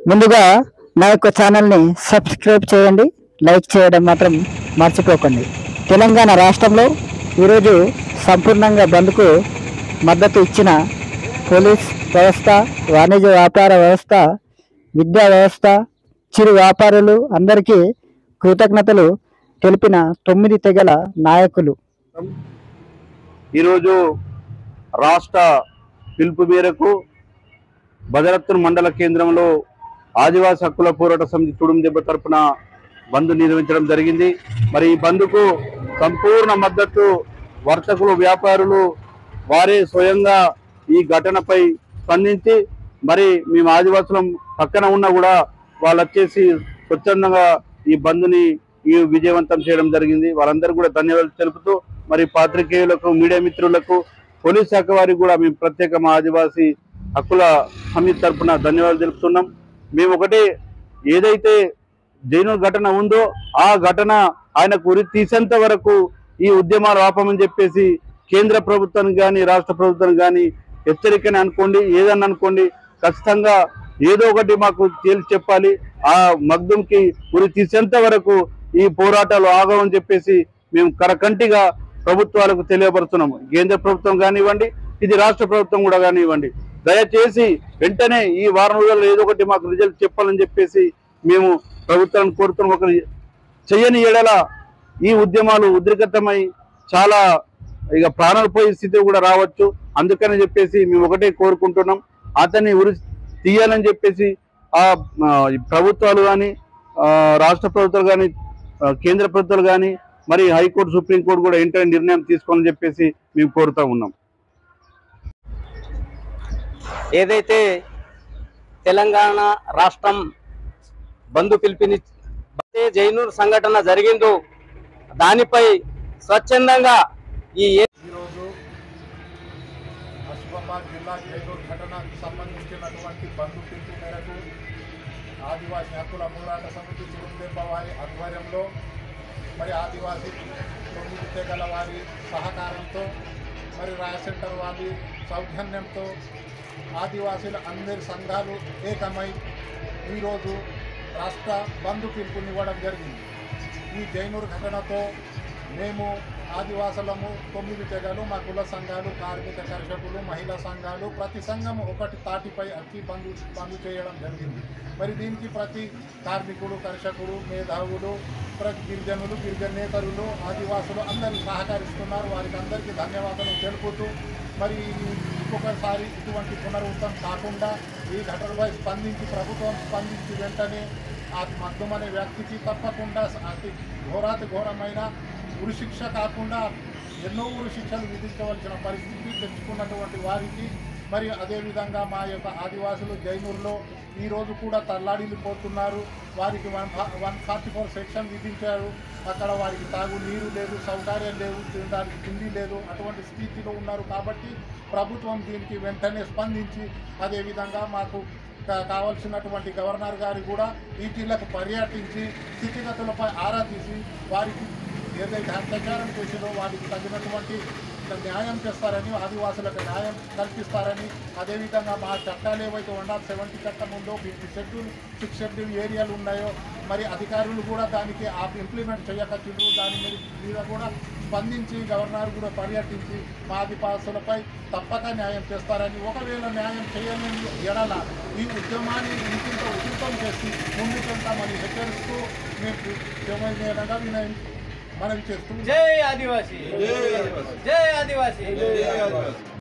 ముందుగా నా యొక్క ఛానల్ని సబ్స్క్రైబ్ చేయండి లైక్ చేయడం మాత్రం మర్చిపోకండి తెలంగాణ రాష్ట్రంలో ఈరోజు సంపూర్ణంగా బంద్కు మద్దతు ఇచ్చిన పోలీస్ వ్యవస్థ వాణిజ్య వ్యాపార వ్యవస్థ విద్యా వ్యవస్థ చిరు వ్యాపారులు అందరికీ కృతజ్ఞతలు తెలిపిన తొమ్మిది తెగల నాయకులు ఈరోజు రాష్ట్ర పిలుపు మేరకు భద్రత్న మండల కేంద్రంలో ఆదివాసీ హక్కుల పోరాట సమితి తుడుం దెబ్బ తరపున బంద్ నిర్వహించడం జరిగింది మరి ఈ బంద్కు సంపూర్ణ మద్దతు వర్తకులు వ్యాపారులు వారే స్వయంగా ఈ ఘటనపై స్పందించి మరి మేము ఆదివాసులం పక్కన ఉన్నా కూడా వాళ్ళు వచ్చేసి స్వచ్ఛందంగా ఈ బంద్ని ఈ విజయవంతం చేయడం జరిగింది వాళ్ళందరూ కూడా ధన్యవాదాలు తెలుపుతూ మరి పాత్రికేయులకు మీడియా మిత్రులకు పోలీస్ శాఖ వారికి కూడా మేము ప్రత్యేక మా ఆదివాసీ హక్కుల సమితి తరఫున ధన్యవాదాలు తెలుపుతున్నాం మేము ఒకటే ఏదైతే జైను ఘటన ఉందో ఆ ఘటన ఆయనకు ఉరి తీసేంత వరకు ఈ ఉద్యమాలు ఆపమని చెప్పేసి కేంద్ర ప్రభుత్వానికి కానీ రాష్ట్ర ప్రభుత్వానికి కానీ హెచ్చరికని అనుకోండి ఏదన్నా అనుకోండి ఖచ్చితంగా ఏదో ఒకటి మాకు తేల్చి చెప్పాలి ఆ మగ్ధంకి ఉరి తీసేంత వరకు ఈ పోరాటాలు ఆగవని చెప్పేసి మేము కరకంటిగా ప్రభుత్వాలకు తెలియపరుస్తున్నాము కేంద్ర ప్రభుత్వం కానివ్వండి ఇది రాష్ట్ర ప్రభుత్వం కూడా కానివ్వండి దయచేసి వెంటనే ఈ వారం రోజుల్లో ఏదో ఒకటి మాకు రిజల్ట్ చెప్పాలని చెప్పేసి మేము ప్రభుత్వాన్ని కోరుతున్నాం ఒక చెయ్యని ఎడల ఈ ఉద్యమాలు ఉద్రిక్తమై చాలా ఇక ప్రాణాలు పోయే స్థితి కూడా రావచ్చు అందుకని చెప్పేసి మేము ఒకటే కోరుకుంటున్నాం అతన్ని ఉరి తీయాలని చెప్పేసి ఆ ఆ, ఈ ప్రభుత్వాలు కానీ రాష్ట్ర ప్రభుత్వాలు కానీ కేంద్ర ప్రభుత్వాలు కానీ మరి హైకోర్టు సుప్రీంకోర్టు కూడా వెంటనే నిర్ణయం తీసుకోవాలని చెప్పేసి మేము కోరుతా ఉన్నాం ఏదైతే తెలంగాణ రాష్ట్రం బంధు పిలిపిని అయితే జైనూర్ సంఘటన జరిగిందో దానిపై స్వచ్ఛందంగా ఈ ఏ- ఈరోజు ఆసిఫాబాద్ జిల్లా జైనూర్ ఘటనకు సంబంధించినటువంటి బంధు పిలుపు మేరకు ఆదివాసీ హక్కుల పోరాట సమితి చిరుందెబ్బ వారి ఆధ్వర్యంలో మరి ఆదివాసీ తొమ్మిది తెగల వారి సహకారంతో మరి రాయ సెంటర్ వారి సౌజన్యంతో ఆదివాసీల అందరి సంఘాలు ఏకమై ఈరోజు రాష్ట్ర బంధు పిలుపునివ్వడం జరిగింది ఈ జైనూర్ ఘటనతో మేము ఆదివాసులము తొమ్మిది తెగలు మా కుల సంఘాలు కార్మిక కర్షకులు మహిళా సంఘాలు ప్రతి సంఘం ఒకటి తాటిపై అచ్చి బంధు బంధు చేయడం జరిగింది మరి దీనికి ప్రతి కార్మికుడు కర్షకుడు మేధావులు ప్రతి గిరిజనులు గిరిజనేతరులు ఆదివాసులు అందరూ సహకరిస్తున్నారు వారికి అందరికీ ధన్యవాదాలు తెలుపుతూ మరి ఈ ఇంకొకసారి ఇటువంటి పునరుద్ధం కాకుండా ఈ ఘటనపై స్పందించి ప్రభుత్వం స్పందించి వెంటనే ఆ మగ్ధం అనే వ్యక్తికి తప్పకుండా అతి ఘోరాతి ఘోరమైన ఉరి శిక్ష కాకుండా ఎన్నో ఉరి శిక్షలు విధించవలసిన పరిస్థితి తెచ్చుకున్నటువంటి వారికి మరి అదేవిధంగా మా యొక్క ఆదివాసులు జైనూరులో ఈరోజు కూడా తల్లాడిల్లిపోతున్నారు వారికి one one forty four section విధించారు అక్కడ వారికి తాగు నీరు లేదు సౌకర్యం లేవు తినడానికి తిండి లేదు అటువంటి స్థితిలో ఉన్నారు కాబట్టి ప్రభుత్వం దీనికి వెంటనే స్పందించి అదేవిధంగా మాకు కా- కావాల్సినటువంటి గవర్నర్ గారు కూడా ఈ జిల్లాకు పర్యటించి స్థితిగతులపై ఆరా తీసి వారికి ఏదైతే అత్యాచారం చేసిందో వారికి తగినటువంటి న్యాయం చేస్తారని ఆదివాసులకు న్యాయం కల్పిస్తారని అదేవిధంగా మా చట్టాలు ఏవైతే వన్ నాట్ సెవెంటీ చట్టం ఉందో ఫిఫ్టీ షెడ్యూల్ సిక్స్ షెడ్యూల్ ఏరియాలు ఉన్నాయో మరి అధికారులు కూడా దానికి ఆ ఇంప్లిమెంట్ చేయకచ్చిండ్రు దాని మీద మీద కూడా స్పందించి గవర్నర్ కూడా పర్యటించి మా ఆదివాసులపై తప్పక న్యాయం చేస్తారని ఒకవేళ న్యాయం చేయలేని ఎడల ఈ ఉద్యమాన్ని ఇంకింత ఉధృతం చేసి ముందుకెళ్తామని హెచ్చరిస్తూ మేము ఏమైనా వినయం మనవి చేస్తూ జై ఆదివాసీ జై ఆదివాసీ